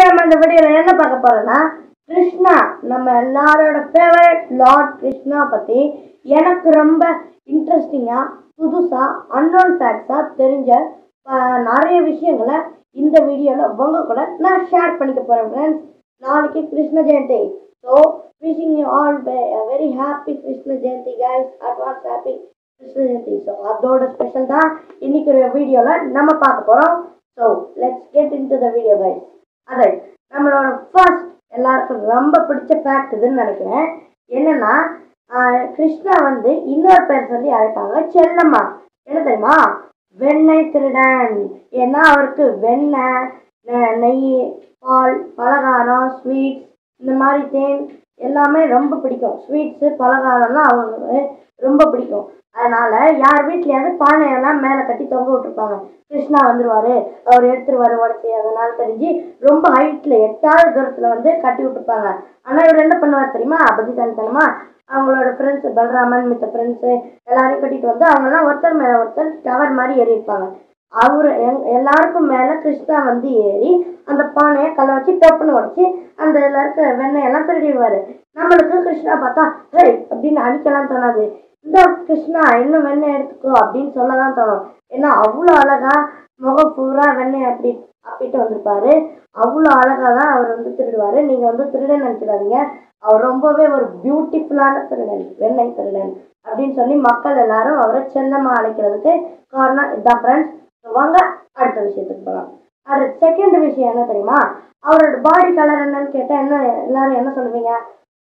நம்ம இந்த வீடியோல என்ன பார்க்க போறோம்னா கிருஷ்ணா நம்ம எல்லாரோட ஃபேவரட் லார்ட் கிருஷ்ணா பத்தி எனக்கு ரொம்ப இன்ட்ரெஸ்டிங்கா புதுசா அன்னோன் ஃபேக்ட்ஸா தெரிஞ்ச அஹ், நிறைய விஷயங்களை இந்த வீடியோல உங்க கூட நான் ஷேர் பண்ணிக்க போறேன் ஃப்ரெண்ட்ஸ் நாளைக்கு Krishna Jayanthi so wishing you all very happy Krishna Jayanthi guys advance happy Krishna Jayanthi so அதோட ஸ்பெஷல் தான் இன்னைக்கு ஒரு வீடியோவில் நம்ம பார்க்க போகிறோம் so let's get into the video guys அதை நம்மளோட ஃபர்ஸ்ட் எல்லாருக்கும் ரொம்ப பிடிச்ச ஃபேக்ட் இதுன்னு நினைக்கிறேன் என்னன்னா ஆஹ், கிருஷ்ணா வந்து இன்னொரு பேர் சொல்லி அழைப்பாங்க செல்லம்மா என்ன தெரியுமா வெண்ணெய் திருடன் ஏன்னா அவருக்கு வெண்ணெய் நெ- நெய் பால் பலகாரம் ஸ்வீட்ஸ் இந்த மாதிரி தேன் எல்லாமே ரொம்ப பிடிக்கும் ஸ்வீட்ஸு பலகாரம்லாம் அவங்களுக்கு ரொம்ப பிடிக்கும் அதனால யார் வீட்லயாவது பானையெல்லாம் மேலே கட்டி தொங்க விட்டுருப்பாங்க கிருஷ்ணா வந்துருவாரு அவர் எடுத்துருவாரு உடச்சி அதனால தெரிஞ்சு ரொம்ப ஹைட்ல எட்டாவது தூரத்துல வந்து கட்டி விட்டுருப்பாங்க ஆனா இவர் என்ன பண்ணுவார் தெரியுமா புத்திசாலித்தனமா அவங்களோட ஃப்ரெண்ட்ஸ் பலராமன் மித்த ஃப்ரெண்ட்ஸு எல்லாரையும் கட்டிட்டு வந்து அவங்கெல்லாம் ஒருத்தர் மேல ஒருத்தர் டவர் மாதிரி ஏறி இருப்பாங்க அவர் எல்லாருக்கும் மேல கிருஷ்ணா வந்து ஏறி அந்த பானையை கல்லை வச்சு டப்புன்னு உடச்சி அந்த இதுல இருக்க வெண்ணெயெல்லாம் திருடிடுவாரு நம்மளுக்கு கிருஷ்ணா பார்த்தா ஹே அப்படின்னு அடிக்கலாம் தோணாது இந்த கிருஷ்ணா இன்னும் வெண்ணெய் எடுத்துக்கோ அப்படின்னு சொல்ல தான் தோணும் ஏன்னா அவ்வளோ அழகா முகம் பூரா வெண்ணெய் அப்படி அப்பிட்டு வந்திருப்பாரு அவ்வளோ அழகா தான் அவர் வந்து திருடுவாரு நீங்க வந்து திருடன் நினைச்சிடாதீங்க அவர் ரொம்பவே ஒரு பியூட்டிஃபுல்லான திருடன் வெண்ணெய் திருடன் அப்படின்னு சொல்லி மக்கள் எல்லாரும் அவரை செல்லமா அழைக்கிறதுக்கு காரணம் இதுதான் ஃப்ரெண்ட்ஸ் வாங்க அடுத்த விஷயத்துக்கு போகலாம் அடுத்த செகண்ட் விஷயம் என்ன தெரியுமா அவரோட பாடி கலர் என்னன்னு கேட்டால் என்ன எல்லாரும் என்ன சொல்லுவீங்க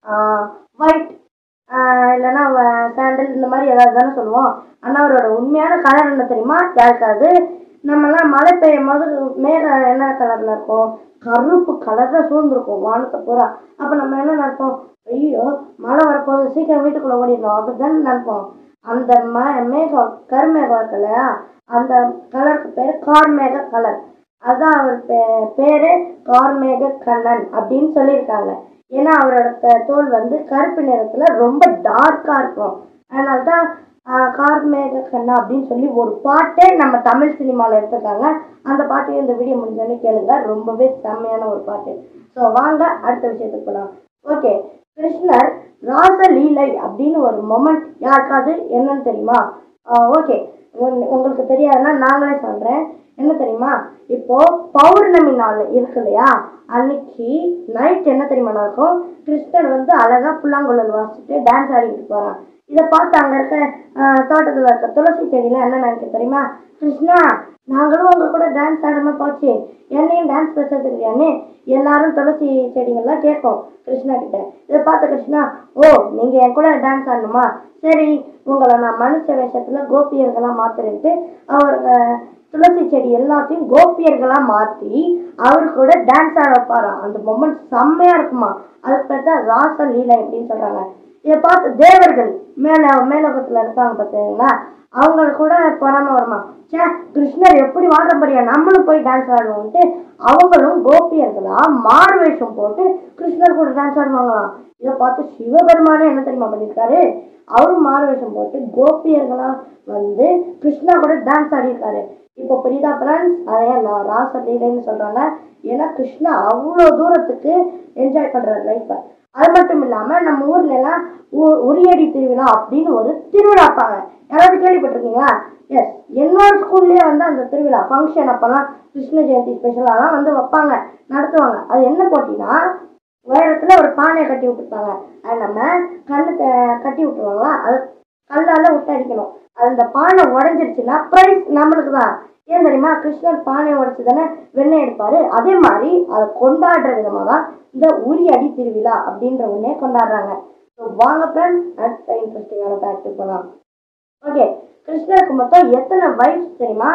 ஒயிட் இல்லைன்னா சாண்டல் இந்த மாதிரி ஏதாவது தானே சொல்லுவோம் ஆனால் அவரோட உண்மையான கலர் என்ன தெரியுமா யாருக்காது நம்மலாம் மழை பெய்யும் போது மேகம் என்ன கலரில் இருக்கும் கருப்பு கலரில் சூழ்ந்துருக்கும் வானத்தை பூரா அப்போ நம்ம என்ன நினைப்போம் ஐயோ மழை வரப்போகுது சீக்கிரம் வீட்டுக்குள்ளே ஓடிடணும் அப்படி தானே நினைப்போம் அந்த ம மேகம் கருமேகம் இருக்கு இல்லையா அந்த கலருக்கு பேர் கார்மேக கலர் அதான் அவர் பே- பேரு கார்மேக கண்ணன் அப்படின்னு சொல்லியிருக்காங்க ஏன்னா அவரோட ப- தோல் வந்து கருப்பு நிறத்துல ரொம்ப டார்க்கா இருக்கும் அதனால தான் ஆஹ், கார்மேக கண்ணா அப்படின்னு சொல்லி ஒரு பாட்டே நம்ம தமிழ் சினிமாவில் எடுத்திருக்காங்க அந்த பாட்டையும் இந்த வீடியோ முடிஞ்சோடனே கேளுங்க ரொம்பவே செம்மையான ஒரு பாட்டு ஸோ வாங்க அடுத்த விஷயத்துக்கு போகலாம் ஓகே கிருஷ்ணர் ராசலீலை அப்படின்னு ஒரு மொமெண்ட் யாருக்காவது என்னன்னு தெரியுமா ஓகே உங்களுக்கு தெரியாதுன்னா நாங்களே சொல்கிறேன் என்ன தெரியுமா இப்போ பௌர்ணமி நாள் இருக்கு இல்லையா அன்னைக்கு நைட் என்ன தெரியுமா நடக்கும் கிருஷ்ணர் வந்து அழகா புல்லாங்குழல் வாசிச்சுட்டு டான்ஸ் ஆடிட்டு போறான் இதை பார்த்து அங்க இருக்க ஆஹ், தோட்டத்துல இருக்க துளசி செடியில என்ன நினைக்க தெரியுமா கிருஷ்ணா நாங்களும் உங்க கூட டான்ஸ் ஆடாம போச்சு என்னையும் டான்ஸ் பேசுறதுக்கு எல்லாரும் துளசி செடிகள்லாம் கேட்கும் கிருஷ்ணா கிட்ட இதை பார்த்த கிருஷ்ணா ஓ நீங்க என் கூட டான்ஸ் ஆடணுமா சரி உங்களை நான் மனுஷ வேஷத்துல கோபியர்களா மாத்துறேன்ட்டு அவர் அஹ், துளசி செடி எல்லாத்தையும் கோபியர்களா மாத்தி அவரு கூட டான்ஸ் ஆட வைப்பாராம் அந்த மொமெண்ட் செம்மையா இருக்குமா அதுக்கு பேர் தான் ராச லீலை அப்படின்னு சொல்றாங்க இதை பார்த்து தேவர்கள் மேல மேலோகத்துல இருப்பாங்க பார்த்தீங்களா அவங்களுக்கு கூட பொறாம வருமா சே கிருஷ்ணர் எப்படி வாடுற பாரியா நம்மளும் போய் டான்ஸ் ஆடுவோம்ட்டு அவங்களும் கோபியர்களா மாறு வேஷம் போட்டு கிருஷ்ணர் கூட டான்ஸ் ஆடுவாங்களாம் இதை பார்த்து சிவபெருமானே என்ன தெரியுமா பண்ணியிருக்காரு அவரும் மாறு வேஷம் போட்டு கோபியர்களா வந்து கிருஷ்ணா கூட டான்ஸ் ஆடியிருக்காரு இப்போ புரியுதா ஃப்ரெண்ட்ஸ் அதையே நான் ராசலீலைன்னு சொல்றாங்க ஏன்னா கிருஷ்ணா அவ்வளோ தூரத்துக்கு என்ஜாய் பண்றாரு லைஃப்பை அது மட்டும் இல்லாம நம்ம ஊர்ல எல்லாம் உ- உரியடி திருவிழா அப்படின்னு ஒரு திருவிழா வைப்பாங்க யாராவது கேள்விப்பட்டிருக்கீங்களா எஸ் என்னோட ஸ்கூல்லேயே வந்து அந்த திருவிழா ஃபங்க்ஷன் அப்போல்லாம் கிருஷ்ண ஜெயந்தி ஸ்பெஷலாலாம் வந்து வைப்பாங்க நடத்துவாங்க அது என்ன போட்டினா உயரத்துல ஒரு பானையை கட்டி விட்டுருப்பாங்க அது நம்ம கண்ணு க- கட்டி விட்டுருவாங்களா அது கல்லால விட்டு அடிக்கணும் அது அந்த பானை உடஞ்சிருச்சுன்னா ப்ரைஸ் நம்மளுக்கு தான் ஏன் தெரியுமா கிருஷ்ணர் பானை உடைச்சு தானே வெண்ணெய் எடுப்பாரு அதே மாதிரி அதை கொண்டாடுற விதமாக தான் இந்த உரி அடி திருவிழா அப்படின்ற ஒண்ணே கொண்டாடுறாங்க ஸோ வாங்க ஃப்ரெண்ட்ஸ் அடுத்த இன்ட்ரெஸ்டிங்கான ஃபேக்ட் போகலாம் ஓகே கிருஷ்ணருக்கு மொத்தம் எத்தனை வயசு தெரியுமா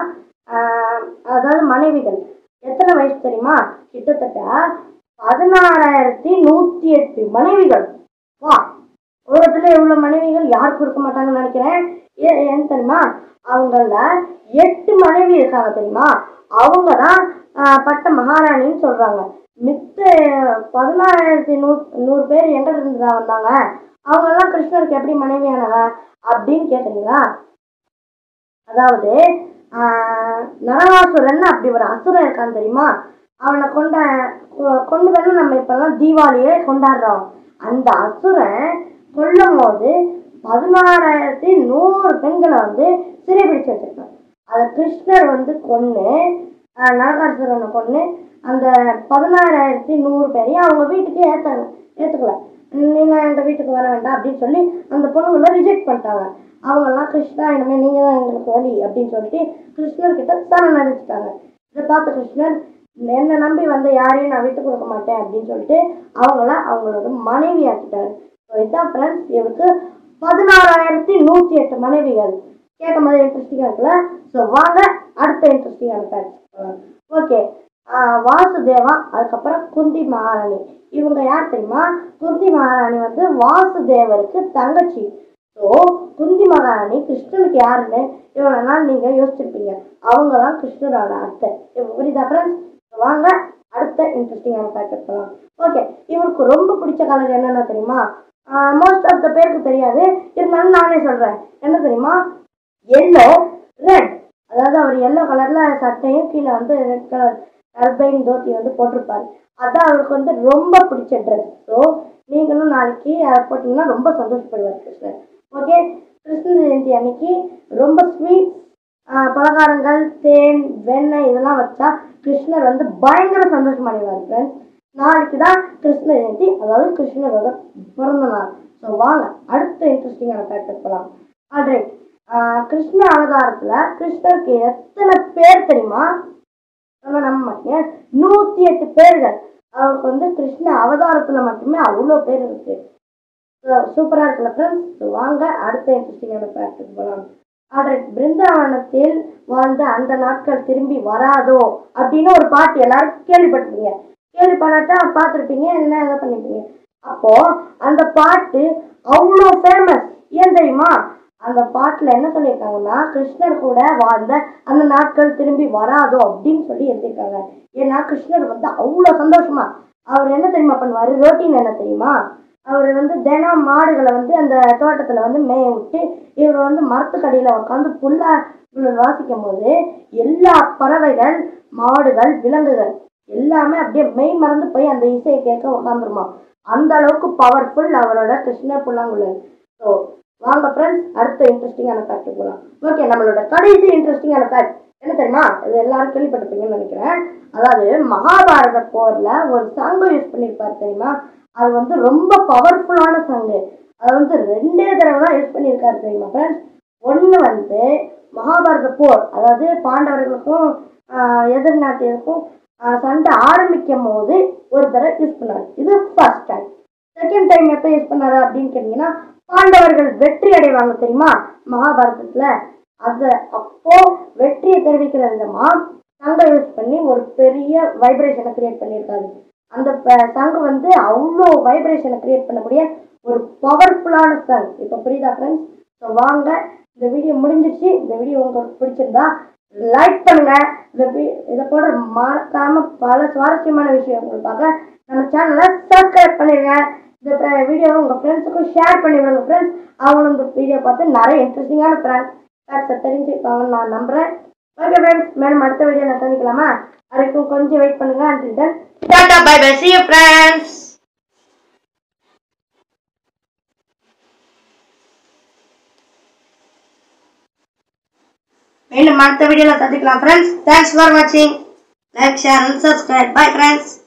ஆஹ் அதாவது மனைவிகள் எத்தனை வயசு தெரியுமா கிட்டத்தட்ட பதினாறாயிரத்தி நூற்றி எட்டு மனைவிகள் வா உலகத்துல இவ்வளோ மனைவிகள் யாருக்கும் இருக்க மாட்டாங்கன்னு நினைக்கிறேன் ஏன் ஏன் தெரியுமா அவங்கள எட்டு மனைவி இருக்காங்க தெரியுமா அவங்க தான் பட்ட மகாராணின்னு சொல்றாங்க மித்த பதினாறாயிரத்தி நூ நூறு பேர் எங்க இருந்து தான் வந்தாங்க அவங்கெல்லாம் கிருஷ்ணருக்கு எப்படி மனைவியானவங்க அப்படின்னு கேக்குறீங்களா அதாவது ஆஹ், நரகாசுரன் அப்படி ஒரு அசுரன் இருக்கான் தெரியுமா அவனை கொண்ட கொ- கொண்டு தானே நம்ம இப்பெல்லாம் தீபாவளியே கொண்டாடுறோம் அந்த அசுரன் கொல்லும் போது பதினாறாயிரத்தி நூறு பெண்களை வந்து சிறைபிடிச்சு வச்சிருக்கான் அதை கிருஷ்ணர் வந்து கொன்று நரகாசுரனை கொன்று அந்த பதினாறாயிரத்தி நூறு பேரையும் அவங்க வீட்டுக்கு ஏற்ற ஏற்றுக்கல நீங்கள் எங்கள் வீட்டுக்கு வர வேண்டாம் அப்படின்னு சொல்லி அந்த பொண்ணுங்களை ரிஜெக்ட் பண்ணிட்டாங்க அவங்கெல்லாம் கிருஷ்ணா இனிமேல் நீங்கள் தான் எங்களுக்கு வழி அப்படின்னு சொல்லிட்டு கிருஷ்ணர்கிட்ட சரண் அடைச்சிட்டாங்க இதை பார்த்த கிருஷ்ணர் என்னை நம்பி வந்த யாரையும் நான் விட்டு கொடுக்க மாட்டேன் அப்படின்னு சொல்லிட்டு அவங்கள அவங்களோட மனைவி ஆக்கிட்டாரு ஸோ இதான் ஃப்ரெண்ட்ஸ் இவருக்கு பதினாறாயிரத்தி நூற்றி எட்டு மனைவிகள் கேட்கும் போது இன்ட்ரெஸ்டிங்காக இருக்குல்ல ஸோ வாங்க அடுத்த இன்ட்ரெஸ்டிங்கான ஃபேக்ட்ஸ் ஓகே வாசுதேவா அதுக்கப்புறம் குந்தி மகாராணி இவங்க யார் தெரியுமா குந்தி மகாராணி வந்து வாசுதேவருக்கு தங்கச்சி ஸோ குந்தி மகாராணி கிருஷ்ணனுக்கு யாருன்னு இவ்வளோ நாள் நீங்கள் யோசிச்சிருப்பீங்க அவங்க தான் கிருஷ்ணரோட அத்தை இப்போ புரியுதா ஃப்ரெண்ட்ஸ் வாங்க அடுத்த இன்ட்ரெஸ்டிங்கான ஃபேக்ட் போகலாம் ஓகே இவருக்கு ரொம்ப பிடிச்ச கலர் என்னென்ன தெரியுமா மோஸ்ட் ஆஃப் த பேருக்கு தெரியாது இருந்தாலும் நானே சொல்கிறேன் என்ன தெரியுமா எல்லோ ரெட் அதாவது அவர் எல்லோ கலரில் சட்டையும் கீழே வந்து ரெட் கலர் டர்பைன் தோத்தி வந்து போட்டிருப்பாரு அதான் அவருக்கு வந்து ரொம்ப பிடிச்ச ட்ரெஸ் ஸோ நீங்களும் நாளைக்கு அதை போட்டிங்கன்னா ரொம்ப சந்தோஷப்படுவார் கிருஷ்ணர் ஓகே கிருஷ்ண ஜெயந்தி அன்னைக்கு ரொம்ப ஸ்வீட் பலகாரங்கள் தேன் வெண்ணெய் இதெல்லாம் வச்சா கிருஷ்ணர் வந்து பயங்கர சந்தோஷமடைவார் ஃப்ரெண்ட்ஸ் நாளைக்கு தான் கிருஷ்ண ஜெயந்தி அதாவது கிருஷ்ணரோட பிறந்த நாள் ஸோ வாங்க அடுத்த இன்ட்ரெஸ்டிங்கான ஃபேக்டர் போகலாம் ஆல்ரைட் கிருஷ்ண அவதாரத்தில் கிருஷ்ணருக்கு எத்தனை பேர் தெரியுமா நம்ம நம்ப மாட்டீங்க நூற்றி எட்டு பேர்கள் அவருக்கு வந்து கிருஷ்ண அவதாரத்தில் மட்டுமே அவ்வளோ பேர் இருக்கு சூப்பராக இருக்குல்ல ஃப்ரெண்ட்ஸ் வாங்க அடுத்த இன்ட்ரெஸ்டிங்கான ஃபேக்டருக்கு போகலாம் ஆல்ரைட் பிருந்தாவனத்தில் வாழ்ந்த அந்த நாட்கள் திரும்பி வராதோ அப்படின்னு ஒரு பாட்டு எல்லாரும் கேள்விப்பட்டிருப்பீங்க கேள்விப்படாட்டா பார்த்துருப்பீங்க என்ன இதை பண்ணிருப்பீங்க அப்போ அந்த பாட்டு அவ்வளோ ஃபேமஸ் ஏன் தெரியுமா அந்த பாட்டில் என்ன சொல்லியிருக்காங்கன்னா கிருஷ்ணர் கூட வாழ்ந்த அந்த நாட்கள் திரும்பி வராதோ அப்படின்னு சொல்லி எழுதியிருக்காங்க ஏன்னா கிருஷ்ணர் வந்து அவ்வளோ சந்தோஷமா அவர் என்ன தெரியுமா பண்ணுவார் ரொட்டீன் என்ன தெரியுமா அவர் வந்து தினம் மாடுகளை வந்து அந்த தோட்டத்தில் வந்து மேய விட்டு இவர் வந்து மரத்துக்கடியில் உட்காந்து புல்லா புல் வாசிக்கும் போது எல்லா பறவைகள் மாடுகள் விலங்குகள் எல்லாமே அப்படியே மெய் மறந்து போய் அந்த இசையை கேட்க உட்காந்துருமா அந்த அளவுக்கு பவர்ஃபுல் அவரோட கிருஷ்ண புல்லாங்குழல் ஸோ வாங்க ஃப்ரெண்ட்ஸ் அடுத்த இன்ட்ரெஸ்டிங்கான ஃபேக்ட் போகலாம் ஓகே நம்மளோட கடைசி இன்ட்ரெஸ்டிங்கான ஃபேக்ட் என்ன தெரியுமா இது எல்லாரும் கேள்விப்பட்டிருப்பீங்கன்னு நினைக்கிறேன் அதாவது மகாபாரத போர்ல ஒரு சங்கம் யூஸ் பண்ணியிருப்பாரு தெரியுமா அது வந்து ரொம்ப பவர்ஃபுல்லான சங்கு அதை வந்து ரெண்டே தடவை தான் யூஸ் பண்ணியிருக்காரு தெரியுமா ஃப்ரெண்ட்ஸ் ஒன்று வந்து மகாபாரத போர் அதாவது பாண்டவர்களுக்கும் ஆஹ், எதிர் நாட்டிற்கும் ஆஹ், சண்டை ஆரம்பிக்கும் போது ஒரு தடவை யூஸ் பண்ணாரு இது ஃபர்ஸ்ட் டைம் செகண்ட் டைம் எப்போ யூஸ் பண்ணாரு அப்படின்னு கேட்டிங்கன்னா பாண்டவர்கள் வெற்றி அடைவாங்க தெரியுமா மகாபாரதத்தில் அது அப்போ வெற்றியை தெரிவிக்கிற விதமா சங்கம் யூஸ் பண்ணி ஒரு பெரிய வைப்ரேஷனை கிரியேட் பண்ணியிருக்காரு அந்த ப- சங்கு வந்து அவ்வளோ வைப்ரேஷனை கிரியேட் பண்ணக்கூடிய ஒரு பவர்ஃபுல்லான சங் இப்போ புரியுதா ஃப்ரெண்ட்ஸ் ஸோ வாங்க இந்த வீடியோ முடிஞ்சிருச்சு இந்த வீடியோ உங்களுக்கு பிடிச்சிருந்தா லைக் பண்ணுங்க இந்த வி- இதை போன்ற மறக்காம பல சுவாரஸ்யமான விஷயங்கள் பார்க்க நம்ம சேனலை சப்ஸ்கிரைப் பண்ணிடுங்க இந்த வீடியோவை உங்கள் ஃப்ரெண்ட்ஸுக்கும் ஷேர் பண்ணி விடுங்க ஃப்ரெண்ட்ஸ் அவங்களும் இந்த வீடியோ பார்த்து நிறைய இன்ட்ரெஸ்டிங்கான ஃபேக்ட்ஸை தெரிஞ்சுப்பாங்கன்னு நான் நம்புகிறேன் ஓகே ஃப்ரெண்ட்ஸ் மேலும் அடுத்த வீடியோவில் சந்திக்கலாமா அதுக்கும் கொஞ்சம் வெயிட் பண்ணுங்க until then tata bye bye see you friends மீண்டும் அடுத்த வீடியோவில் சந்திக்கலாம் ஃப்ரெண்ட்ஸ் தேங்க்ஸ் ஃபார் வாட்சிங் like share and subscribe bye friends